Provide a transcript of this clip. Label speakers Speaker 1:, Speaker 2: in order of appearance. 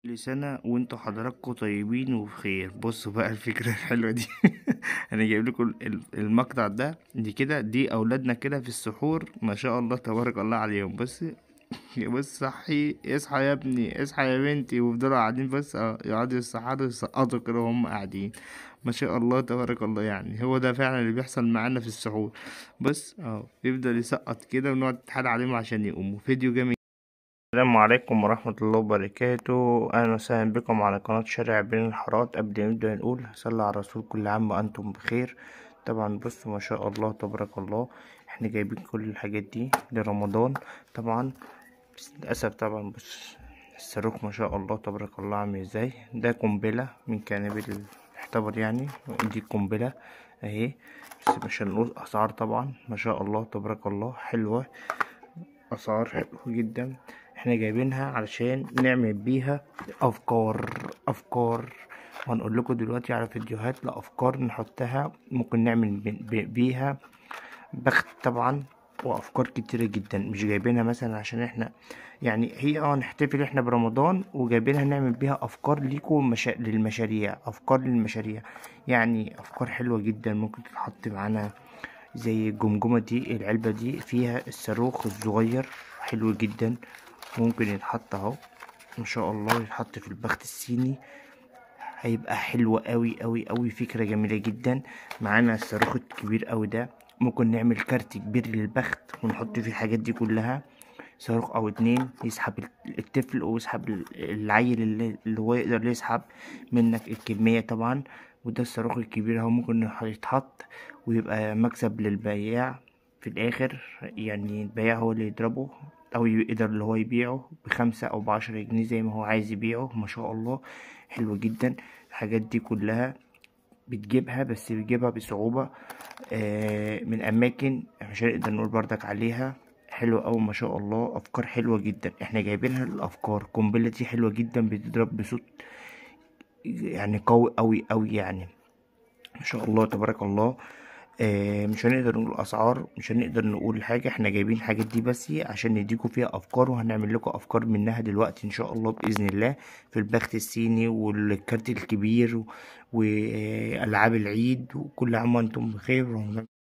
Speaker 1: كل سنة وانتوا حضراتكم طيبين وبخير بصوا بقى الفكرة الحلوة دي انا جايب لكم ال- المقطع ده دي كده دي اولادنا كده في السحور ما شاء الله تبارك الله عليهم بص بص صحي اصحى يا ابني اصحى يا بنتي ويفضلوا قاعدين بس اه يقعدوا يسحروا يسقطوا كده وهم قاعدين ما شاء الله تبارك الله يعني هو ده فعلا اللي بيحصل معانا في السحور بص اه يفضل يسقط كده ونقعد نتحايل عليهم عشان يقوموا فيديو جميل السلام عليكم ورحمة الله وبركاته أهلا وسهلا بكم على قناة شارع بين الحارات قبل ما نبدأ نقول صلى على الرسول كل عام وأنتم بخير طبعا بصوا ما شاء الله تبارك الله احنا جايبين كل الحاجات دي لرمضان طبعا بس للأسف طبعا بص الصاروخ ما شاء الله تبارك الله عامل ازاي ده قنبلة من كنابل الاحتبر يعني دي قنبلة اهي بس مش هنقول أسعار طبعا ما شاء الله تبارك الله حلوة أسعار حلوة جدا احنا جايبينها علشان نعمل بيها افكار افكار وهنقول لكم دلوقتي على فيديوهات لافكار نحطها ممكن نعمل بي- بيها بخت طبعا وافكار كتيرة جدا مش جايبينها مثلا عشان احنا يعني هي اه نحتفل احنا برمضان وجايبينها نعمل بيها افكار ليكم مشا... للمشاريع افكار للمشاريع يعني افكار حلوة جدا ممكن تتحط معانا زي الجمجمة دي العلبة دي فيها الصاروخ الصغير حلو جدا ممكن يتحط اهو ان شاء الله يتحط في البخت الصيني هيبقى حلو قوي قوي قوي فكرة جميلة جدا معانا الصاروخ الكبير قوي ده ممكن نعمل كارت كبير للبخت ونحط فيه الحاجات دي كلها صاروخ او اتنين يسحب الطفل ويسحب العيل اللي اللي هو يقدر يسحب منك الكمية طبعا وده الصاروخ الكبير اهو ممكن يتحط ويبقى مكسب للبياع في الاخر يعني البياع هو اللي يضربه او يقدر اللي هو يبيعه بخمسة او بعشرة جنيه زي ما هو عايز يبيعه ما شاء الله حلو جدا الحاجات دي كلها بتجيبها بس بتجيبها بصعوبة آه من اماكن مش هنقدر نقول بردك عليها حلوة أوي ما شاء الله أفكار حلوة جدا احنا جايبينها الأفكار قنبلة دي حلوة جدا بتضرب بصوت يعني قوي أوي أوي يعني ما شاء الله تبارك الله آه مش هنقدر نقول اسعار مش هنقدر نقول حاجه احنا جايبين الحاجات دي بس عشان نديكم فيها افكار وهنعمل لكم افكار منها دلوقتي ان شاء الله باذن الله في البخت الصيني والكارت الكبير والعاب العيد وكل عام وانتم بخير